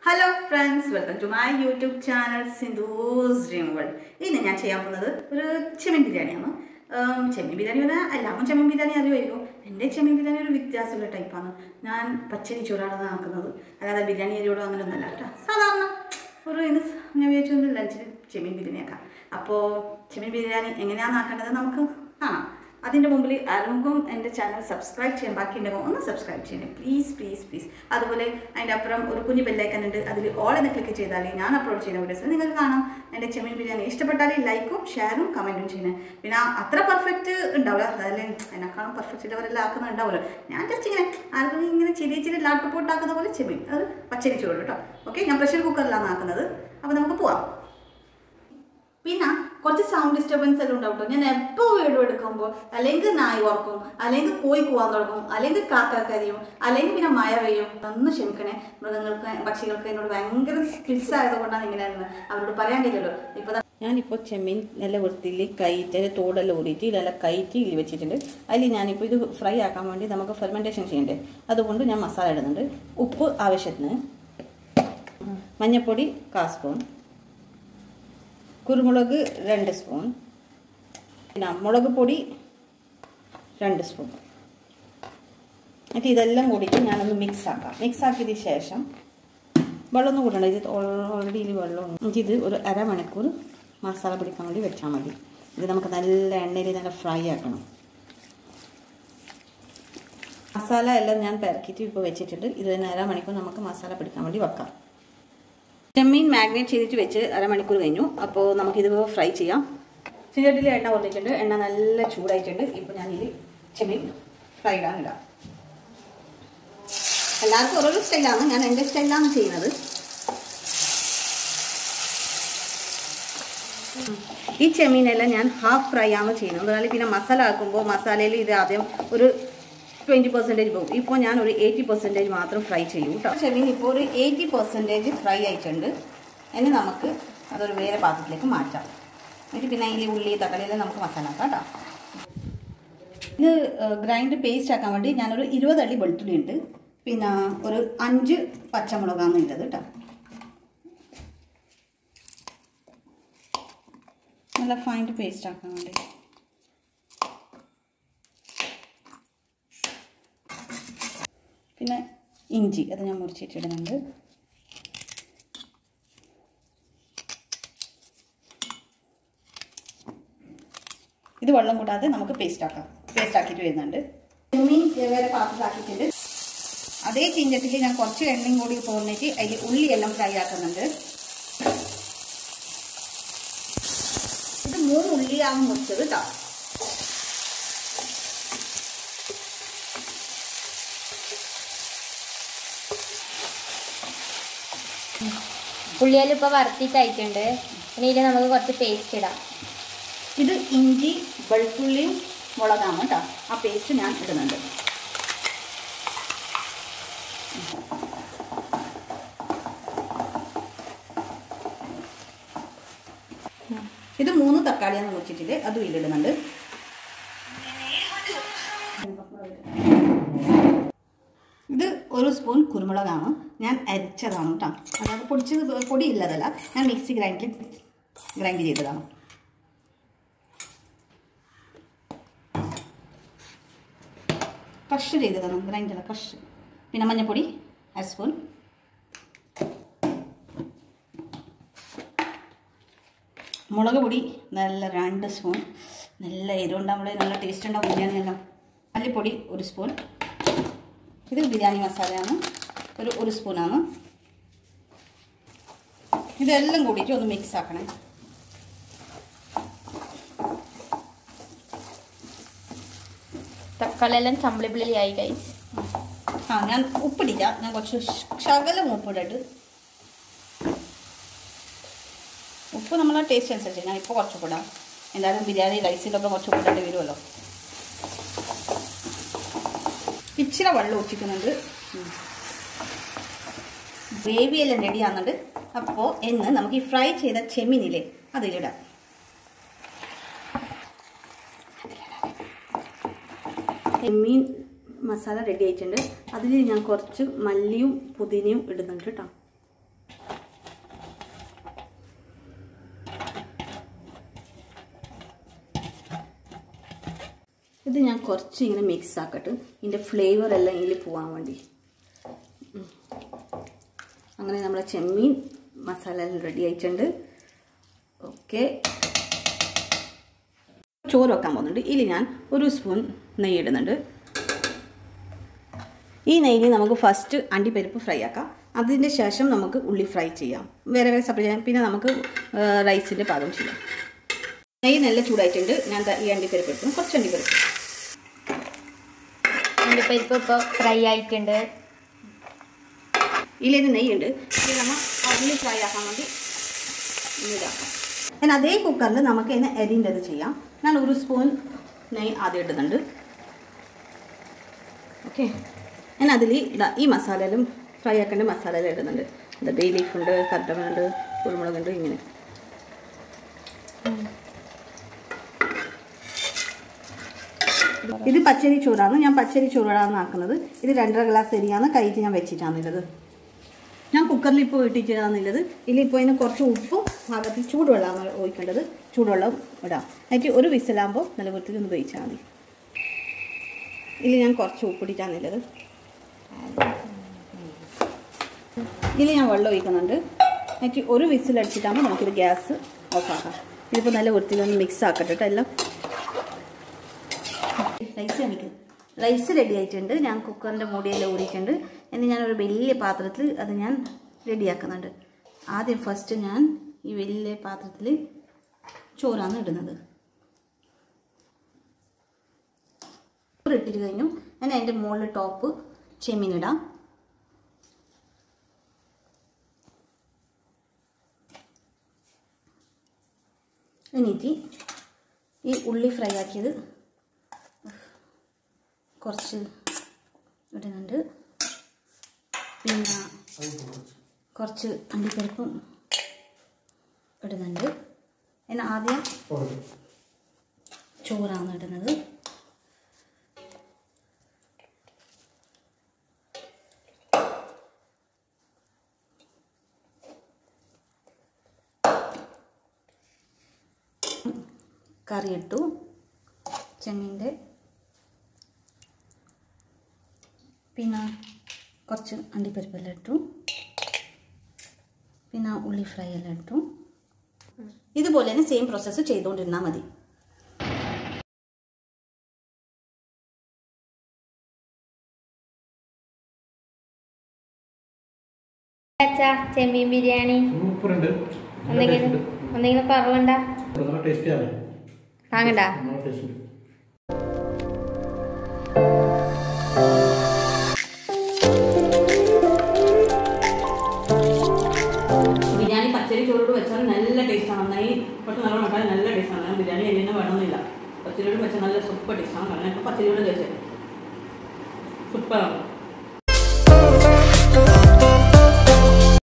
Hello friends welcome to my YouTube channel Sindhu's dream world ഇന്ന് ഞാൻ ചെയ്യാൻ പോകുന്നത് ഒരു ചെമ്മീൻ ബിരിയാണിയാണ് ഉം, ചെമ്മീൻ ബിരിയാണി പറഞ്ഞാൽ എല്ലാവർക്കും ചെമ്മീൻ ബിരിയാണി അറിയുമായിരിക്കും എൻ്റെ ചെമ്മീൻ ബിരിയാണി ഒരു വ്യത്യാസമുള്ള ടൈപ്പാണ് ഞാൻ പച്ചരി ചോറാണ് ആക്കുന്നത് അല്ലാതെ ബിരിയാണി അരിയോടും അങ്ങനെ ഒന്നല്ല കേട്ടോ സാധാരണ ഒരു ഇന്ന് ഞാൻ വിചാരിച്ചു ലഞ്ചിന് ചെമ്മീൻ ബിരിയാണി ആക്കാം അപ്പോൾ ചെമ്മീൻ ബിരിയാണി എങ്ങനെയാണെന്ന് ആക്കേണ്ടത് നമുക്ക് കാണാം അതിൻ്റെ മുമ്പിൽ ആരെങ്കിലും എൻ്റെ ചാനൽ സബ്സ്ക്രൈബ് ചെയ്യാൻ ബാക്കിയുണ്ടെങ്കിൽ ഒന്ന് സബ്സ്ക്രൈബ് ചെയ്യണേ പ്ലീസ് പ്ലീസ് പ്ലീസ് അതുപോലെ അതിൻ്റെ അപ്പുറം ഒരു കുഞ്ഞു ബെല്ലൈക്കൻ ഉണ്ട് അതിൽ ഓൾ എന്ന് ക്ലിക്ക് ചെയ്താൽ ഞാൻ അപ്ലോഡ് ചെയ്യുന്ന വീഡിയോസ് നിങ്ങൾക്ക് കാണാം എൻ്റെ ചെമ്മീൻ ബിരിയാണി ഇഷ്ടപ്പെട്ടാൽ ലൈക്കും ഷെയറും കമൻറ്റും ചെയ്യണേ പിന്നെ അത്ര പെർഫെക്റ്റ് ഉണ്ടാവില്ല അതല്ലേ എന്നെക്കാളും പെർഫെക്റ്റ് ഇവരെല്ലാം ആക്കുന്നത് ഉണ്ടാവുമല്ലോ ഞാൻ ജസ്റ്റ് ഇങ്ങനെ ആർക്കും ഇങ്ങനെ ചെറിയ ചെറിയ ലാട്ട് പോട്ടാക്കുന്ന പോലെ ചെമ്മീൻ അത് പച്ചരി ചോറ് കേട്ടോ ഓക്കെ ഞാൻ പ്രഷർ കുക്കറിലാണ് ആക്കുന്നത് അപ്പോൾ നമുക്ക് പോവാം പിന്നെ കുറച്ച് സൗണ്ട് ഡിസ്റ്റർബൻസ് എല്ലാം ഉണ്ടാവും ട്ടോ. ഞാൻ എപ്പോൾ വീഡിയോ എടുക്കുമ്പോൾ അല്ലെങ്കിൽ നായി ഓർക്കും അല്ലെങ്കിൽ കോഴി കൂവാൻ തുടങ്ങും അല്ലെങ്കിൽ കാക്ക കരിയും അല്ലെങ്കിൽ പിന്നെ മഴ പെയ്യും ഒന്ന് ക്ഷമിക്കണേ മൃഗങ്ങൾക്ക് പക്ഷികൾക്ക് എന്നോട് ഭയങ്കര സ്കിൽസ് ആയതുകൊണ്ടാണ് ഇങ്ങനെയാണെന്ന് അവരോട് പറയാൻ കഴിയുമല്ലോ ഇപ്പോൾ ദാ ഞാനിപ്പോൾ ചെമ്മീൻ നല്ല വൃത്തിയിൽ കയറ്റി തോടെല്ലാം ഊറിയിട്ട് നല്ല കയറ്റി ഇതിൽ വെച്ചിട്ടുണ്ട് അതിൽ ഞാനിപ്പോൾ ഇത് ഫ്രൈ ആക്കാൻ വേണ്ടി നമുക്ക് ഫെർമെൻറ്റേഷൻ ചെയ്യണ്ടേ അതുകൊണ്ട് ഞാൻ മസാല ഇടുന്നുണ്ട് ഉപ്പ് ആവശ്യത്തിന് മഞ്ഞൾപ്പൊടി കാ സ്പൂൺ കുരുമുളക് രണ്ട് സ്പൂൺ പിന്നെ മുളക് പൊടി രണ്ട് സ്പൂൺ എന്നിട്ട് ഇതെല്ലാം കൂടിയിട്ട് ഞാനൊന്ന് മിക്സ് ആക്കാം മിക്സ് ആക്കിയതിന് ശേഷം വെള്ളമൊന്നും കൂട്ടണ്ട ഇത് ഓൾറെഡി ഇതിൽ വെള്ളം എനിക്ക് ഇത് ഒരു അരമണിക്കൂർ മസാല പിടിക്കാൻ വേണ്ടി വെച്ചാൽ മതി ഇത് നമുക്ക് നല്ല എണ്ണയിൽ നല്ല ഫ്രൈ ആക്കണം മസാല എല്ലാം ഞാൻ പെരക്കിയിട്ട് ഇപ്പോൾ വെച്ചിട്ടുണ്ട് ഇത് തന്നെ അരമണിക്കൂർ നമുക്ക് മസാല പിടിക്കാൻ വേണ്ടി വെക്കാം ചെമ്മീൻ മാഗ്നേറ്റ് ചെയ്തിട്ട് വെച്ച് അരമണിക്കൂർ കഴിഞ്ഞു അപ്പോൾ നമുക്കിത് ഫ്രൈ ചെയ്യാം ചീരട്ടിൽ എണ്ണ കൊണ്ടിട്ടുണ്ട് എണ്ണ നല്ല ചൂടായിട്ടുണ്ട് ഇപ്പോൾ ഞാനിത് ചെമ്മീൻ ഫ്രൈ ഇടാൻ ഇടാം എല്ലാവർക്കും ഓരോരോ സ്റ്റൈലാണ് ഞാൻ എൻ്റെ സ്റ്റൈലാണ് ചെയ്യുന്നത് ഈ ചെമ്മീനെല്ലാം ഞാൻ ഹാഫ് ഫ്രൈ ആണ് ചെയ്യുന്നത് എന്നാൽ പിന്നെ മസാല ആക്കുമ്പോൾ മസാലയിൽ ഇത് ആദ്യം ഒരു ട്വൻറ്റി പെർസെൻറ്റേജ് പോകും ഇപ്പോൾ ഞാൻ ഒരു എയ്റ്റി പെർസെൻറ്റേജ് മാത്രം ഫ്രൈ ചെയ്യും കേട്ടോ ചെമ്മീൻ ഇപ്പോൾ ഒരു എയ്റ്റി പെർസെൻറ്റേജ് ഫ്രൈ ആയിട്ടുണ്ട് ഇനി നമുക്ക് അതൊരു വേറെ പാത്രത്തിലേക്ക് മാറ്റാം എന്നിട്ട് പിന്നെ അതിൽ ഉള്ളി തക്കാളിയെല്ലാം നമുക്ക് മസാല ആക്കാം കേട്ടോ ഇത് ഗ്രൈൻഡ് പേസ്റ്റ് ആക്കാൻ വേണ്ടി ഞാനൊരു ഇരുപത് അള്ളി വെളുത്തുള്ളി ഉണ്ട് പിന്നെ ഒരു അഞ്ച് പച്ചമുളകാണ് ഉള്ളത് കേട്ടോ നല്ല ഫൈൻഡ് പേസ്റ്റ് ആക്കാൻ വേണ്ടി പിന്നെ ഇഞ്ചി അത് ഞാൻ മുറിച്ചിട്ടിടുന്നുണ്ട് ഇത് വെള്ളം കൂടാതെ നമുക്ക് പേസ്റ്റ് ആക്കാം പേസ്റ്റ് ആക്കിയിട്ട് വരുന്നുണ്ട് ചെമ്മീൻ വേറെ പാത്രത്തിലാക്കിയിട്ടുണ്ട് അതേ ചീഞ്ചട്ടിൽ ഞാൻ കുറച്ച് എണ്ണയും കൂടി തോന്നിട്ട് അതിൽ ഉള്ളിയെല്ലാം ഫ്രൈ ആക്കുന്നുണ്ട് ഇത് മൂന്ന് ഉള്ളിയാണ് മുറിച്ചത് കേട്ടോ ഉള്ളിയെല്ലാം ഇപ്പോൾ വറുത്തിട്ടായിട്ടുണ്ട് ഇനി ഇതിൽ നമുക്ക് കുറച്ച് പേസ്റ്റ് ഇടാം ഇത് ഇഞ്ചി വെളുത്തുള്ളിയും മുളകാണ് കേട്ടോ ആ പേസ്റ്റ് ഞാൻ ഇടുന്നുണ്ട് ഇത് മൂന്ന് തക്കാളിയാണ് മുറിച്ചിട്ടിട്ട് അതും ഇതിലിടുന്നുണ്ട് ഇത് ഒരു സ്പൂൺ കുരുമുളകാണ് ഞാൻ അരിച്ചതാണ് കേട്ടോ അതായത് പൊടിച്ചത് പൊടിയില്ലതല്ല ഞാൻ മിക്സി ഗ്രൈൻഡിൽ ഗ്രൈൻഡ് ചെയ്തതാണ് കഷ് ചെയ്തതാണ് ഗ്രൈൻഡല്ല കഷ് പിന്നെ മഞ്ഞൾപ്പൊടി അര സ്പൂൺ മുളക് പൊടി നല്ല രണ്ട് സ്പൂൺ നല്ല എരിവുണ്ടാകുമ്പോൾ നല്ല ടേസ്റ്റ് ഉണ്ടാവും ബിരിയാണി എല്ലാം മല്ലിപ്പൊടി ഒരു സ്പൂൺ ഇത് ബിരിയാണി മസാലയാണ് ഒരു ഒരു സ്പൂണാണ് ഇതെല്ലാം കൂടിയിട്ട് ഒന്ന് മിക്സ് ആക്കണേ തക്കാളി എല്ലാം ചമ്പിളിപ്പിളിയായി കൈസ് ആ ഞാൻ ഉപ്പിടില്ല ഞാൻ കുറച്ച് ശകലം ഉപ്പിടിട്ട് ഉപ്പ് നമ്മളെ ടേസ്റ്റ് അനുസരിച്ച് ഞാൻ ഇപ്പോൾ കുറച്ച് ഉപ്പിടാം എന്തായാലും ബിരിയാണി റൈസിലൊക്കെ കുറച്ച് ഉപ്പിടേണ്ടി വരുമല്ലോ ഇച്ചിരി വെള്ളം ഒഴിച്ചിക്കുന്നുണ്ട് ഗ്രേവി എല്ലാം റെഡി ആകുന്നുണ്ട് അപ്പോൾ എന്ന് നമുക്ക് ഈ ഫ്രൈ ചെയ്ത ചെമ്മീനില്ലേ അതിലിടാം ചെമ്മീൻ മസാല റെഡി ആയിട്ടുണ്ട് അതിൽ ഞാൻ കുറച്ച് മല്ലിയും പുതിനയും ഇടുന്നുണ്ട് കേട്ടോ ഇത് ഞാൻ കുറച്ച് ഇങ്ങനെ മിക്സ് ആക്കട്ടെ ഇതിൻ്റെ ഫ്ലേവർ എല്ലാം ഇതിൽ പോകാൻ വേണ്ടി ഉം. അങ്ങനെ നമ്മളെ ചെമ്മീൻ മസാല എല്ലാം റെഡി ആയിട്ടുണ്ട് ഓക്കെ ചോറ് വെക്കാൻ പോകുന്നുണ്ട് ഇതിൽ ഞാൻ ഒരു സ്പൂൺ നെയ്യ് ഇടുന്നുണ്ട് ഈ നെയ്യിൽ നമുക്ക് ഫസ്റ്റ് അണ്ടിപ്പരിപ്പ് ഫ്രൈ ആക്കാം അതിൻ്റെ ശേഷം നമുക്ക് ഉള്ളി ഫ്രൈ ചെയ്യാം വേറെ വേറെ സെപ്പറേറ്റ് ചെയ്യാം പിന്നെ നമുക്ക് റൈസിൻ്റെ പാകം ചെയ്യാം നെയ്യ് നല്ല ചൂടായിട്ടുണ്ട് ഞാൻ ദാ ഈ അണ്ടിപ്പരിപ്പ് എടുക്കും കുറച്ച് അണ്ടിപ്പരിപ്പ് അണ്ടിപ്പരിപ്പ് ഇപ്പോൾ ഫ്രൈ ആയിട്ടുണ്ട് ഇതിലേക്ക് നെയ്യുണ്ട് ഇത് നമ്മൾ ആ ഉള്ളി ഫ്രൈ ആക്കാൻ വേണ്ടി ഇതാക്കാം ഞാൻ അതേ കുക്കറിൽ നമുക്ക് ഇതിനെ എരിൻ്റെത് ചെയ്യാം ഞാൻ ഒരു സ്പൂൺ നെയ്യ് ആദ്യം ഇടുന്നുണ്ട് ഓക്കെ ഞാൻ അതിൽ ഇതാ ഈ മസാലയിലും ഫ്രൈ ആക്കേണ്ട മസാലയിലും ഇടുന്നുണ്ട് എന്താ ബേ ലീഫ് ഉണ്ട് കർഡമുണ്ട് കുരുമുളകുണ്ട് ഇങ്ങനെ ഇത് പച്ചരി ചോറാണ് ഞാൻ പച്ചരി ചോറാണ് ആക്കുന്നത് ഇത് രണ്ടര ഗ്ലാസ് അരിയാണ് കൈറ്റ് ഞാൻ വെച്ചിട്ടാണുള്ളത് ഞാൻ കുക്കറിൽ ഇപ്പോൾ ഇട്ടിട്ടാണുള്ളത് ഇതിലിപ്പോൾ ഇതിന് കുറച്ച് ഉപ്പും ഭാഗത്ത് ചൂടുവെള്ളമാണ് ഒഴിക്കേണ്ടത് ചൂടുവെള്ളം ഇടാം എന്നിട്ട് ഒരു വിസിലാകുമ്പോൾ നല്ല വൃത്തിയിൽ ഒന്ന് ഉപയോഗിച്ചാൽ മതി ഇതിൽ ഞാൻ കുറച്ച് ഉപ്പിട്ടിട്ടാണുള്ളത് ഇതിൽ ഞാൻ വെള്ളം ഒഴിക്കുന്നുണ്ട് എന്നിട്ട് ഒരു വിസിലടിച്ചിട്ടാകുമ്പോൾ നമുക്കിത് ഗ്യാസ് ഓഫാക്കാം ഇതിപ്പോൾ നല്ല വൃത്തിയിൽ ഒന്ന് മിക്സ് ആക്കട്ടെ കേട്ടോ എല്ലാം റൈസ് കാണിക്കും റൈസ് റെഡി ആയിട്ടുണ്ട് ഞാൻ കുക്കറിൻ്റെ മൂടിയെല്ലാം ഊരിയിട്ടുണ്ട് എന്ന് ഞാനൊരു വലിയ പാത്രത്തിൽ അത് ഞാൻ റെഡിയാക്കുന്നുണ്ട് ആദ്യം ഫസ്റ്റ് ഞാൻ ഈ വലിയ പാത്രത്തിൽ ചോറാണ് ഇടുന്നത് ചോറ് ഇട്ടിട്ട് കഴിഞ്ഞു ഞാൻ അതിൻ്റെ മുകളിൽ ടോപ്പ് ചെമ്മീനിടാം എന്നിട്ട് ഈ ഉള്ളി ഫ്രൈ ആക്കിയത് കുറച്ച് ഇടുന്നുണ്ട് പിന്നെ കുറച്ച് അണ്ടിപ്പരിപ്പും ഇടുന്നുണ്ട് പിന്നെ ആദ്യം ചോറാണ് ഇടുന്നത് കറി ഇട്ടു ചെമ്മീൻ്റെ പിന്നെ കുറച്ച് അണ്ടിപ്പരിപ്പെല്ലാം ഇട്ടു പിന്നെ ഉള്ളി ഫ്രൈ എല്ലാം ഇട്ടു ഇതുപോലെ തന്നെ സെയിം പ്രോസസ്സ് ചെയ്തുകൊണ്ടിരുന്നാൽ മതി അച്ഛാ ചെമ്മീൻ ബിരിയാണി സൂപ്പറുണ്ട് എന്തെങ്കിലും എന്തെങ്കിലും കുറവുണ്ടാ നല്ല ടേസ്റ്റിയാണ് വാങ്ങണ്ട നല്ല ടേസ്റ്റ് ബിരിയാണി പച്ചരി ചോറോട് വെച്ചാൽ നല്ല ടേസ്റ്റാണ് നന്നായി കുറച്ച് നല്ല മട്ടാൻ നല്ല ടേസ്റ്റാണ് ഞാൻ ബിരിയാണി എന്നെ വേണമെന്നില്ല പച്ചരിയോട് വെച്ചാൽ നല്ല സൂപ്പർ ടേസ്റ്റാണ് കാരണം ഇപ്പോൾ പച്ചരിയോട് കഴിച്ചത് സൂപ്പറാണ്